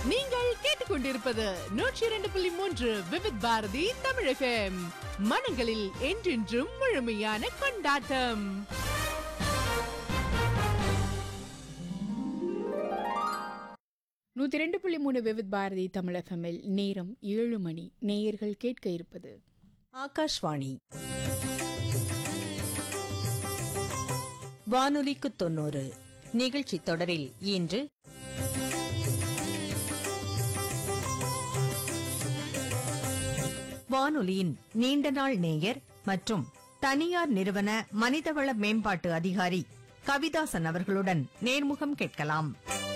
நீங்கள் கேட்டுக்கொண்டிருப்பது நூற்றி இரண்டு புள்ளி மூன்று விவித் பாரதி தமிழ் எஃப்எம் மனங்களில் என்றென்றும் முழுமையான கொண்டாட்டம் நூற்றி ரெண்டு புள்ளி மூணு விவித் பாரதி தமிழ் எஃப்எம்மில் நேரம் ஏழு மணி நேயர்கள் கேட்க இருப்பது ஆகாஷ்வாணி வானொலிக்கு தொண்ணூறு நிகழ்ச்சி தொடரில் இன்று வானொலியின் நீண்ட நாள் நேயர் மற்றும் தனியார் நிறுவன மனிதவள மேம்பாட்டு அதிகாரி கவிதாசன் அவர்களுடன் நேர்முகம் கேட்கலாம்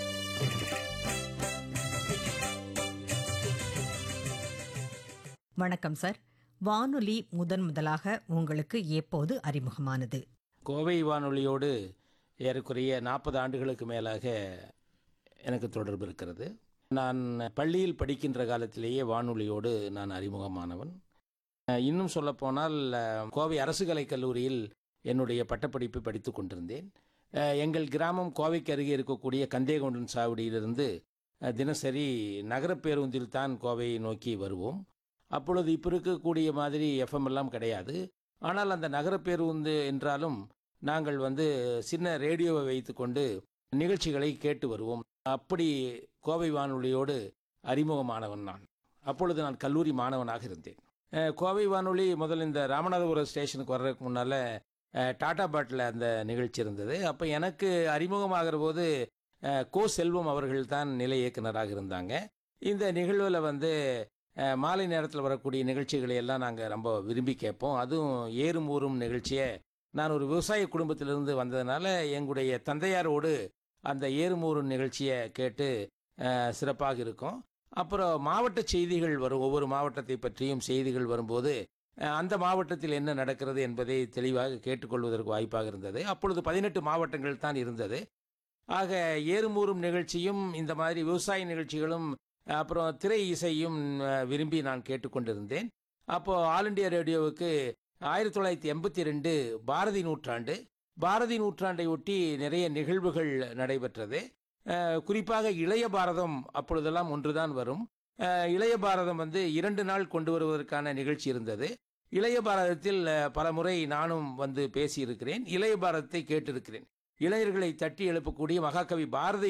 வணக்கம் சார் வானொலி முதன் முதலாக உங்களுக்கு எப்போது அறிமுகமானது கோவை வானொலியோடு ஏறக்குறைய நாற்பது ஆண்டுகளுக்கு மேலாக எனக்கு தொடர்பு இருக்கிறது நான் பள்ளியில் படிக்கின்ற காலத்திலேயே வானொலியோடு நான் அறிமுகமானவன் அஹ், இன்னும் சொல்லப்போனால் அஹ், கோவை அரசு கலைக் கல்லூரியில் என்னுடைய பட்டப்படிப்பு படித்து கொண்டிருந்தேன் அஹ், எங்கள் கிராமம் கோவைக்கு அருகே இருக்கக்கூடிய கந்தேகொண்டன் சாவடியிலிருந்து அஹ், தினசரி நகரப் பேருந்தில் தான் கோவையை நோக்கி வருவோம் அப்பொழுது இப்போ இருக்கக்கூடிய மாதிரி எஃப்எம் எல்லாம் கிடையாது ஆனால் அந்த நகரப் பேருந்து என்றாலும் நாங்கள் வந்து சின்ன ரேடியோவை வைத்துக்கொண்டு நிகழ்ச்சிகளை கேட்டு வருவோம் அப்படி கோவை வானொலியோடு அறிமுகமானவன் நான் அப்பொழுது நான் கல்லூரி மாணவனாக இருந்தேன் அஹ், கோவை வானொலி முதல்ல இந்த ராமநாதபுரம் ஸ்டேஷனுக்கு வர்றதுக்கு முன்னால் டாடா பாட்டில் அந்த நிகழ்ச்சி இருந்தது அப்போ எனக்கு அறிமுகமாகிற போது அஹ், கோ செல்வம் அவர்கள் தான் நிலை இயக்குனராக இருந்தாங்க இந்த நிகழ்வில் வந்து அஹ், மாலை நேரத்தில் வரக்கூடிய நிகழ்ச்சிகளை எல்லாம் நாங்கள் ரொம்ப விரும்பி கேட்போம் அதுவும் ஏறும் ஊறும் நிகழ்ச்சியை நான் ஒரு விவசாய குடும்பத்திலிருந்து வந்ததுனால எங்களுடைய தந்தையாரோடு அந்த ஏறுமூறும் நிகழ்ச்சியை கேட்டு அஹ், சிறப்பாக இருக்கும் அப்புறம் மாவட்ட செய்திகள் வரும் ஒவ்வொரு மாவட்டத்தை பற்றியும் செய்திகள் வரும்போது அஹ், அந்த மாவட்டத்தில் என்ன நடக்கிறது என்பதை தெளிவாக கேட்டுக்கொள்வதற்கு வாய்ப்பாக இருந்தது அப்பொழுது பதினெட்டு மாவட்டங்கள் தான் இருந்தது ஆக ஏறுமூறும் நிகழ்ச்சியும் இந்த மாதிரி விவசாய நிகழ்ச்சிகளும் அப்புறம் திரை இசையும் அஹ், விரும்பி நான் கேட்டுக்கொண்டிருந்தேன் அப்போ ஆல் இண்டியா ரேடியோவுக்கு ஆயிரத்தி தொள்ளாயிரத்தி எண்பத்தி ரெண்டு பாரதி நூற்றாண்டு பாரதி நூற்றாண்டை ஒட்டி நிறைய நிகழ்வுகள் நடைபெற்றது அஹ், குறிப்பாக இளைய பாரதம் அப்பொழுதெல்லாம் ஒன்றுதான் வரும் அஹ், இளைய பாரதம் வந்து இரண்டு நாள் கொண்டு வருவதற்கான நிகழ்ச்சி இருந்தது இளைய பாரதத்தில் அஹ், பல முறை நானும் வந்து பேசியிருக்கிறேன் இளைய பாரதத்தை கேட்டிருக்கிறேன் இளைஞர்களை தட்டி எழுப்பக்கூடிய மகாகவி பாரதி